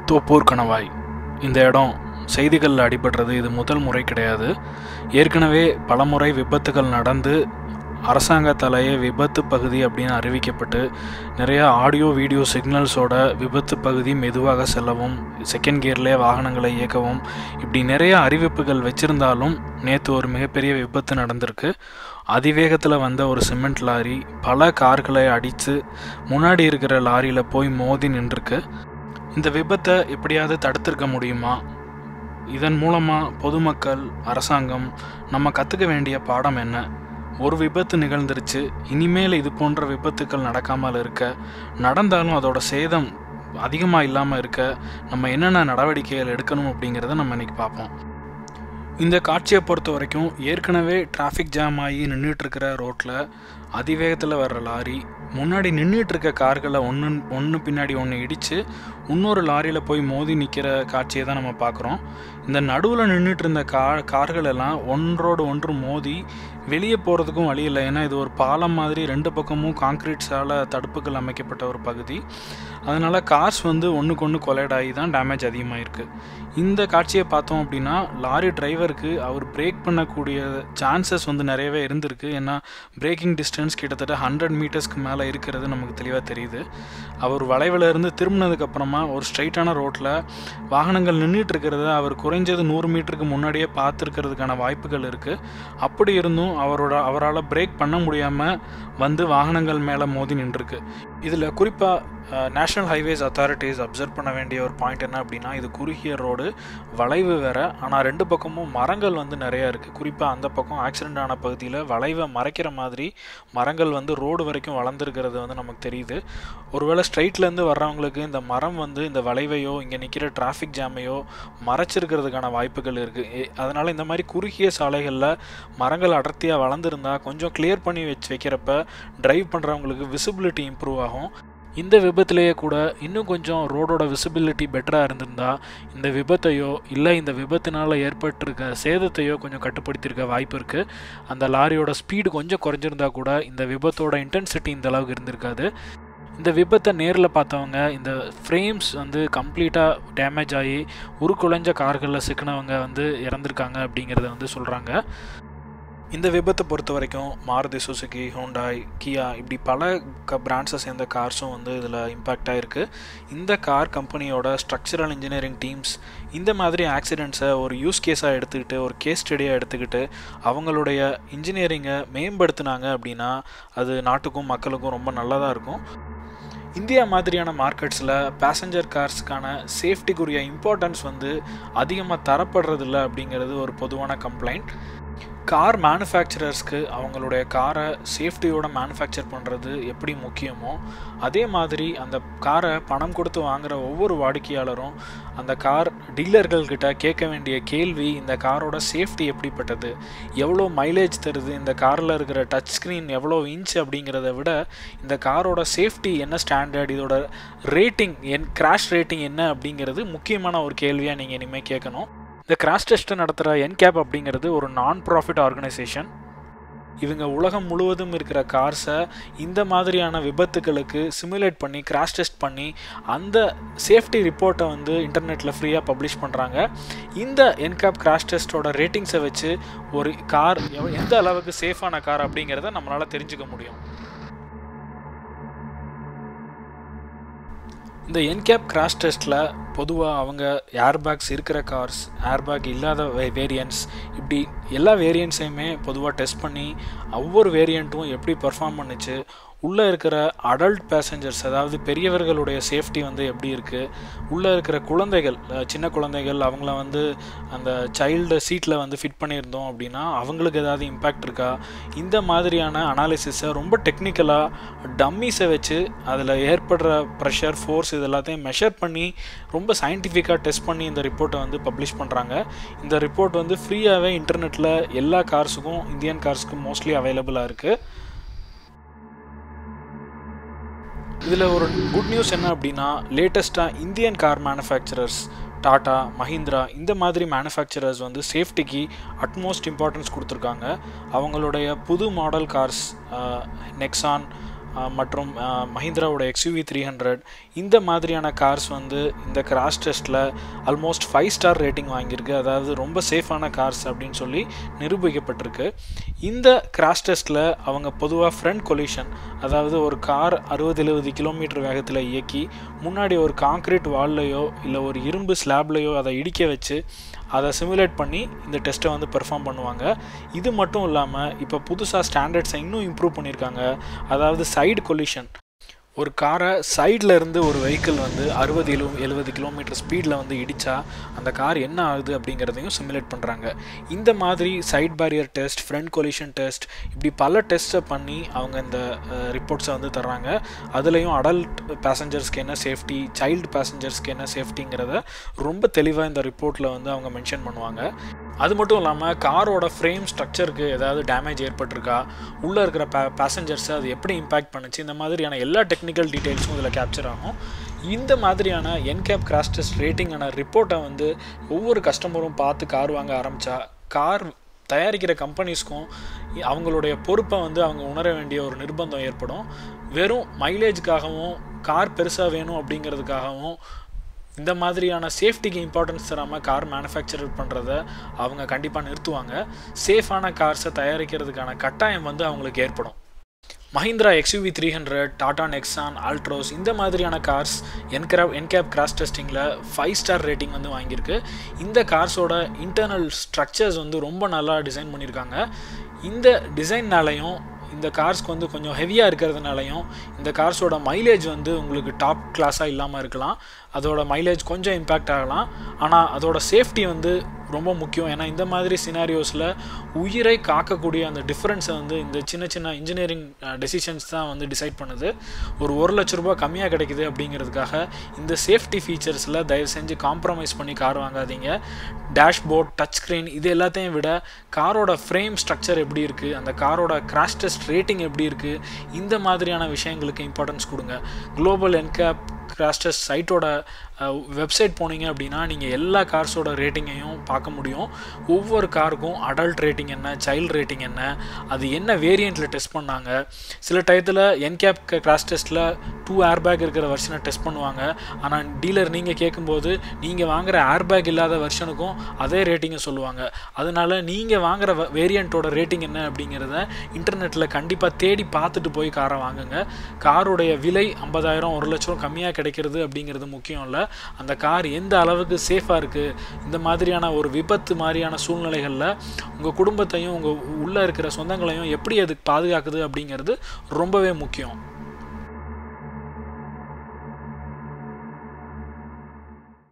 தோப்பூர் கணவாய் இந்த இடம் செய்திகளில் அடிபடுறது இது முதல் முறை கிடையாது ஏற்கனவே பலமுறை விபத்துகள் நடந்து அரசாங்கத்தாலேயே விபத்து பகுதி அப்படின்னு அறிவிக்கப்பட்டு நிறைய ஆடியோ வீடியோ சிக்னல்ஸோட விபத்து பகுதி மெதுவாக செல்லவும் செகண்ட் கியர்லேயே வாகனங்களை இயக்கவும் இப்படி நிறைய அறிவிப்புகள் வச்சுருந்தாலும் நேற்று ஒரு மிகப்பெரிய விபத்து நடந்திருக்கு அதிவேகத்தில் வந்த ஒரு சிமெண்ட் லாரி பல கார்களை அடித்து முன்னாடி இருக்கிற லாரியில் போய் மோதி நின்றுருக்கு இந்த விபத்தை எப்படியாவது தடுத்திருக்க முடியுமா இதன் மூலமாக பொதுமக்கள் அரசாங்கம் நம்ம கற்றுக்க வேண்டிய பாடம் என்ன ஒரு விபத்து நிகழ்ந்துருச்சு இனிமேல் இது போன்ற விபத்துக்கள் நடக்காமல் இருக்க நடந்தாலும் அதோட சேதம் அதிகமாக இல்லாமல் இருக்க நம்ம என்னென்ன நடவடிக்கைகள் எடுக்கணும் அப்படிங்கிறத நம்ம இன்னைக்கு பார்ப்போம் இந்த காட்சியை பொறுத்த வரைக்கும் ஏற்கனவே டிராஃபிக் ஜாம் ஆகி நின்றுட்டு இருக்கிற ரோட்டில் அதிவேகத்தில் வர்ற லாரி முன்னாடி நின்றுட்டு இருக்க கார்களை ஒன்று ஒன்று பின்னாடி ஒன்று இடித்து இன்னொரு லாரியில் போய் மோதி நிற்கிற காட்சியை தான் நம்ம பார்க்குறோம் இந்த நடுவில் நின்றுட்டு இருந்த கா கார்கள் எல்லாம் ஒன்றோடு ஒன்று மோதி வெளியே போகிறதுக்கும் வழி இல்லை ஏன்னா இது ஒரு பாலம் மாதிரி ரெண்டு பக்கமும் காங்க்ரீட்ஸால் தடுப்புகள் அமைக்கப்பட்ட ஒரு பகுதி அதனால் கார்ஸ் வந்து ஒன்றுக்கு ஒன்று கொலைட் ஆகி தான் டேமேஜ் அதிகமாக இருக்குது இந்த காட்சியை பார்த்தோம் அப்படின்னா லாரி டிரைவருக்கு அவர் பிரேக் பண்ணக்கூடிய சான்சஸ் வந்து நிறையவே இருந்திருக்கு ஏன்னா பிரேக்கிங் டிஸ்டன்ஸ் கிட்டத்தட்ட ஹண்ட்ரட் மீட்டர்ஸ்க்கு மேலே இருக்கிறது நமக்கு தெளிவாக தெரியுது அவர் வளைவில் இருந்து திரும்பினதுக்கப்புறமா ஒரு ஸ்ட்ரைட்டான ரோட்டில் வாகனங்கள் நின்றுட்டு இருக்கிறத அவர் குறைஞ்சது நூறு மீட்டருக்கு முன்னாடியே பார்த்துருக்கிறதுக்கான வாய்ப்புகள் இருக்குது அப்படி இருந்தும் அவரோட அவரால் பிரேக் பண்ண முடியாமல் வந்து வாகனங்கள் மேலே மோதி நின்றுருக்கு இதில் குறிப்பாக நேஷ்னல் ஹைவேஸ் அத்தாரிட்டிஸ் அப்சர்வ் பண்ண வேண்டிய ஒரு பாயிண்ட் என்ன அப்படின்னா இது குறுகிய ரோடு வளைவு வேற ஆனால் ரெண்டு பக்கமும் மரங்கள் வந்து நிறையா இருக்குது குறிப்பாக அந்த பக்கம் ஆக்சிடென்ட் ஆன பகுதியில் வளைவை மறைக்கிற மாதிரி மரங்கள் வந்து ரோடு வரைக்கும் வளர்ந்துருக்கிறது வந்து நமக்கு தெரியுது ஒருவேளை ஸ்ட்ரைட்லேருந்து வர்றவங்களுக்கு இந்த மரம் வந்து இந்த வளைவையோ இங்கே நிற்கிற டிராஃபிக் ஜாமையோ மறைச்சிருக்கிறதுக்கான வாய்ப்புகள் இருக்குது அதனால் இந்த மாதிரி குறுகிய சாலைகளில் மரங்கள் அடர்த்தியாக வளர்ந்துருந்தா கொஞ்சம் கிளியர் பண்ணி வச்சு வைக்கிறப்ப டிரைவ் பண்ணுறவங்களுக்கு விசிபிலிட்டி இம்ப்ரூவ் ஆகும் இந்த விபத்துலேயே கூட இன்னும் கொஞ்சம் ரோடோட விசிபிலிட்டி பெட்டராக இருந்திருந்தா இந்த விபத்தையோ இல்லை இந்த விபத்தினால் ஏற்பட்டிருக்க சேதத்தையோ கொஞ்சம் கட்டுப்படுத்தியிருக்க வாய்ப்பு இருக்குது அந்த லாரியோட ஸ்பீடு கொஞ்சம் குறைஞ்சிருந்தா கூட இந்த விபத்தோட இன்டென்சிட்டி இந்த அளவுக்கு இருந்திருக்காது இந்த விபத்தை நேரில் பார்த்தவங்க இந்த ஃப்ரேம்ஸ் வந்து கம்ப்ளீட்டாக டேமேஜ் ஆகி உருக்குலைஞ்ச கார்களில் சிக்கினவங்க வந்து இறந்துருக்காங்க அப்படிங்கிறத வந்து சொல்கிறாங்க இந்த விபத்தை பொறுத்த வரைக்கும் மாருதி சுசுகி ஹோண்டாய் கியா இப்படி பல க பிராண்ட்ஸை சேர்ந்த கார்ஸும் வந்து இதில் இம்பேக்ட் ஆகிருக்கு இந்த கார் கம்பெனியோட ஸ்ட்ரக்சரல் இன்ஜினியரிங் டீம்ஸ் இந்த மாதிரி ஆக்சிடெண்ட்ஸை ஒரு யூஸ் கேஸாக எடுத்துக்கிட்டு ஒரு கேஸ் ஸ்டடியாக எடுத்துக்கிட்டு அவங்களுடைய இன்ஜினியரிங்கை மேம்படுத்தினாங்க அப்படின்னா அது நாட்டுக்கும் மக்களுக்கும் ரொம்ப நல்லதாக இருக்கும் இந்தியா மாதிரியான மார்க்கெட்ஸில் பேசஞ்சர் கார்ஸுக்கான சேஃப்டிக்குரிய இம்பார்ட்டன்ஸ் வந்து அதிகமாக தரப்படுறதில்ல அப்படிங்கிறது ஒரு பொதுவான கம்ப்ளைண்ட் கார் மேனுஃபேக்சரர்ஸ்க்கு அவங்களுடைய காரை சேஃப்டியோட மேனுஃபேக்சர் பண்ணுறது எப்படி முக்கியமோ அதே மாதிரி அந்த காரை பணம் கொடுத்து வாங்குகிற ஒவ்வொரு வாடிக்கையாளரும் அந்த கார் டீலர்கள்கிட்ட கேட்க வேண்டிய கேள்வி இந்த காரோட சேஃப்டி எப்படிப்பட்டது எவ்வளோ மைலேஜ் தருது இந்த காரில் இருக்கிற டச் ஸ்க்ரீன் எவ்வளோ இன்ச் அப்படிங்கிறத விட இந்த காரோட சேஃப்டி என்ன ஸ்டாண்டர்ட் இதோட ரேட்டிங் என் கிராஷ் ரேட்டிங் என்ன அப்படிங்கிறது முக்கியமான ஒரு கேள்வியாக நீங்கள் இனிமேல் கேட்கணும் இந்த கிராஷ் டெஸ்ட்டை நடத்துகிற என்கேப் அப்படிங்கிறது ஒரு நான் ப்ராஃபிட் ஆர்கனைசேஷன் இவங்க உலகம் முழுவதும் இருக்கிற கார்ஸை இந்த மாதிரியான விபத்துகளுக்கு சிமுலேட் பண்ணி கிராஷ் டெஸ்ட் பண்ணி அந்த சேஃப்டி ரிப்போர்ட்டை வந்து இன்டர்நெட்டில் ஃப்ரீயாக பப்ளிஷ் பண்ணுறாங்க இந்த என்கேப் கிராஷ் டெஸ்ட்டோட ரேட்டிங்ஸை வச்சு ஒரு கார் எந்த அளவுக்கு சேஃபான கார் அப்படிங்கிறத நம்மளால் தெரிஞ்சுக்க முடியும் இந்த என்கேப் கிராஷ் டெஸ்ட்டில் பொதுவாக அவங்க ஏர்பேக்ஸ் இருக்கிற கார்ஸ் ஏர்பேக் இல்லாத வே வேரியன்ட்ஸ் இப்படி எல்லா வேரியன்ட்ஸையுமே பொதுவாக டெஸ்ட் பண்ணி ஒவ்வொரு வேரியண்ட்டும் எப்படி பர்ஃபார்ம் பண்ணுச்சு உள்ளே இருக்கிற அடல்ட் பேசஞ்சர்ஸ் அதாவது பெரியவர்களுடைய சேஃப்டி வந்து எப்படி இருக்குது உள்ளே இருக்கிற குழந்தைகள் சின்ன குழந்தைகள் அவங்கள வந்து அந்த சைல்டு சீட்டில் வந்து ஃபிட் பண்ணியிருந்தோம் அப்படின்னா அவங்களுக்கு ஏதாவது இம்பேக்ட் இருக்கா இந்த மாதிரியான அனாலிசிஸை ரொம்ப டெக்னிக்கலாக டம்மிஸை வச்சு அதில் ஏற்படுற ப்ரெஷர் ஃபோர்ஸ் இது எல்லாத்தையும் மெஷர் பண்ணி ரொம்ப சயின்டிஃபிக்காக டெஸ்ட் பண்ணி இந்த ரிப்போர்ட்டை வந்து பப்ளிஷ் பண்ணுறாங்க இந்த ரிப்போர்ட் வந்து ஃப்ரீயாகவே இன்டர்நெட்டில் எல்லா கார்ஸுக்கும் இந்தியன் கார்ஸுக்கும் மோஸ்ட்லி அவைலபிளாக இருக்குது இதில் ஒரு குட் நியூஸ் என்ன அப்படின்னா லேட்டஸ்ட்டாக Indian car manufacturers Tata Mahindra இந்த மாதிரி மேனுஃபேக்சரர்ஸ் வந்து சேஃப்டிக்கு அட்மோஸ்ட் இம்பார்ட்டன்ஸ் கொடுத்துருக்காங்க அவங்களுடைய புது மாடல் கார்ஸ் நெக்ஸான் மற்றும் மஹிந்திராவோட எக்ஸ்யூவி த்ரீ ஹண்ட்ரட் இந்த மாதிரியான கார்ஸ் வந்து இந்த கிராஷ் டெஸ்ட்டில் ஆல்மோஸ்ட் ஃபைவ் ஸ்டார் ரேட்டிங் வாங்கியிருக்கு அதாவது ரொம்ப சேஃபான கார்ஸ் அப்படின்னு சொல்லி நிரூபிக்கப்பட்டிருக்கு இந்த கிராஷ் டெஸ்ட்டில் அவங்க பொதுவாக ஃப்ரண்ட் கொலிஷன் அதாவது ஒரு கார் அறுபது எழுபது கிலோமீட்டர் வேகத்தில் இயக்கி முன்னாடி ஒரு காங்க்ரீட் வால்லையோ இல்லை ஒரு இரும்பு ஸ்லாப்லையோ அதை இடிக்க வச்சு அதை சிமுலேட் பண்ணி இந்த டெஸ்ட்டை வந்து பெர்ஃபார்ம் பண்ணுவாங்க இது மட்டும் இல்லாமல் இப்போ புதுசாக ஸ்டாண்டர்ட்ஸை இன்னும் இம்ப்ரூவ் பண்ணியிருக்காங்க அதாவது சைடு கொலிஷன் ஒரு காரை சைடில் இருந்து ஒரு வெஹிக்கிள் வந்து அறுபது எழு எழுபது கிலோமீட்டர் ஸ்பீடில் வந்து இடித்தா அந்த கார் என்ன ஆகுது அப்படிங்கிறதையும் சிமுலேட் பண்ணுறாங்க இந்த மாதிரி side barrier test front collision test இப்படி பல டெஸ்ட்டை பண்ணி அவங்க இந்த ரிப்போர்ட்ஸை வந்து தர்றாங்க அதுலேயும் அடல்ட் பேசஞ்சர்ஸ்க்கு என்ன சேஃப்டி சைல்டு பேசஞ்சர்ஸ்க்கு என்ன சேஃப்டிங்கிறத ரொம்ப தெளிவாக இந்த ரிப்போர்ட்டில் வந்து அவங்க மென்ஷன் பண்ணுவாங்க அது மட்டும் இல்லாமல் காரோட ஃப்ரேம் ஸ்ட்ரக்சருக்கு ஏதாவது டேமேஜ் ஏற்பட்டிருக்கா உள்ளே இருக்கிற பே பேசஞ்சர்ஸை அது எப்படி இம்பேக்ட் பண்ணுச்சு இந்த மாதிரியான எல்லா டெக்னிக்கல் டீட்டெயில்ஸும் இதில் கேப்சர் ஆகும் இந்த மாதிரியான என்கேப் கிராஷ் டெஸ்ட் ரேட்டிங்கான ரிப்போர்ட்டை வந்து ஒவ்வொரு கஸ்டமரும் பார்த்து கார் வாங்க ஆரம்பித்தா கார் தயாரிக்கிற கம்பெனிஸ்க்கும் அவங்களுடைய பொறுப்பை வந்து அவங்க உணர வேண்டிய ஒரு நிர்பந்தம் ஏற்படும் வெறும் மைலேஜுக்காகவும் கார் பெருசாக வேணும் அப்படிங்கிறதுக்காகவும் இந்த மாதிரியான சேஃப்டிக்கு இம்பார்ட்டன்ஸ் தராமல் கார் மேனுஃபேக்சர் பண்ணுறத அவங்க கண்டிப்பாக நிறுத்துவாங்க சேஃபான கார்ஸை தயாரிக்கிறதுக்கான கட்டாயம் வந்து அவங்களுக்கு ஏற்படும் Mahindra XUV three hundred Tata Nexon Altroz இந்த மாதிரியான கார்ஸ் என்கிரா என்கேப் கிராஸ் டெஸ்டிங்கில் ஃபைவ் ஸ்டார் ரேட்டிங் வந்து வாங்கியிருக்கு இந்த கார்ஸோட இன்டர்னல் ஸ்ட்ரக்சர்ஸ் வந்து ரொம்ப நல்லா டிசைன் பண்ணியிருக்காங்க இந்த டிசைன்னாலையும் இந்த கார்ஸ்க்கு வந்து கொஞ்சம் ஹெவியாக இருக்கிறதுனாலையும் இந்த கார்ஸோட மைலேஜ் வந்து உங்களுக்கு டாப் கிளாஸாக இல்லாமல் இருக்கலாம் அதோட மைலேஜ் கொஞ்சம் இம்பேக்ட் ஆகலாம் ஆனால் அதோட சேஃப்டி வந்து ரொம்ப முக்கியம் ஏன்னா இந்த மாதிரி சினாரியோஸில் உயிரை காக்கக்கூடிய அந்த டிஃப்ரென்ஸை வந்து இந்த சின்ன சின்ன இன்ஜினியரிங் டெசிஷன்ஸ் தான் வந்து டிசைட் பண்ணுது ஒரு ஒரு லட்ச ரூபா கம்மியாக கிடைக்குது அப்படிங்கிறதுக்காக இந்த சேஃப்டி ஃபீச்சர்ஸில் தயவு செஞ்சு காம்ப்ரமைஸ் பண்ணி கார் வாங்காதீங்க டேஷ்போர்ட் டச் ஸ்க்ரீன் இது எல்லாத்தையும் விட காரோட ஃப்ரேம் ஸ்ட்ரக்சர் எப்படி இருக்குது அந்த காரோட கிராஷ் டெஸ்ட் ரேட்டிங் எப்படி இருக்குது இந்த மாதிரியான விஷயங்களுக்கு இம்பார்ட்டன்ஸ் கொடுங்க குளோபல் என்கேப் கிராஷ் டெஸ்ட் சைட்டோட வெப்சைட் போனீங்க அப்படின்னா நீங்கள் எல்லா கார்ஸோட ரேட்டிங்கையும் பார்க்க முடியும் ஒவ்வொரு காருக்கும் அடல்ட் ரேட்டிங் என்ன சைல்டு ரேட்டிங் என்ன அது என்ன வேரியண்ட்டில் டெஸ்ட் பண்ணாங்க சில டயத்தில் என்கேப் கிராஷ் டெஸ்ட்டில் டூ ஏர் பேக் இருக்கிற வெர்ஷனை டெஸ்ட் பண்ணுவாங்க ஆனால் டீலர் நீங்கள் கேட்கும்போது நீங்கள் வாங்குகிற ஏர் பேக் இல்லாத வெர்ஷனுக்கும் அதே ரேட்டிங்கை சொல்லுவாங்க அதனால நீங்கள் வாங்குகிற வேரியண்ட்டோட ரேட்டிங் என்ன அப்படிங்கிறத இன்டர்நெட்டில் கண்டிப்பாக தேடி பார்த்துட்டு போய் காரை வாங்குங்க காருடைய விலை ஐம்பதாயிரம் ஒரு லட்சம் கம்மியாக கிடைக்கிறது அப்படிங்கிறது முக்கியம் இல்லை அந்த கார் எந்த அளவுக்கு சேஃபாக இருக்குது இந்த மாதிரியான ஒரு விபத்து மாதிரியான சூழ்நிலைகளில் உங்கள் குடும்பத்தையும் உங்கள் உள்ளே இருக்கிற சொந்தங்களையும் எப்படி அது பாதுகாக்குது அப்படிங்கிறது ரொம்பவே முக்கியம்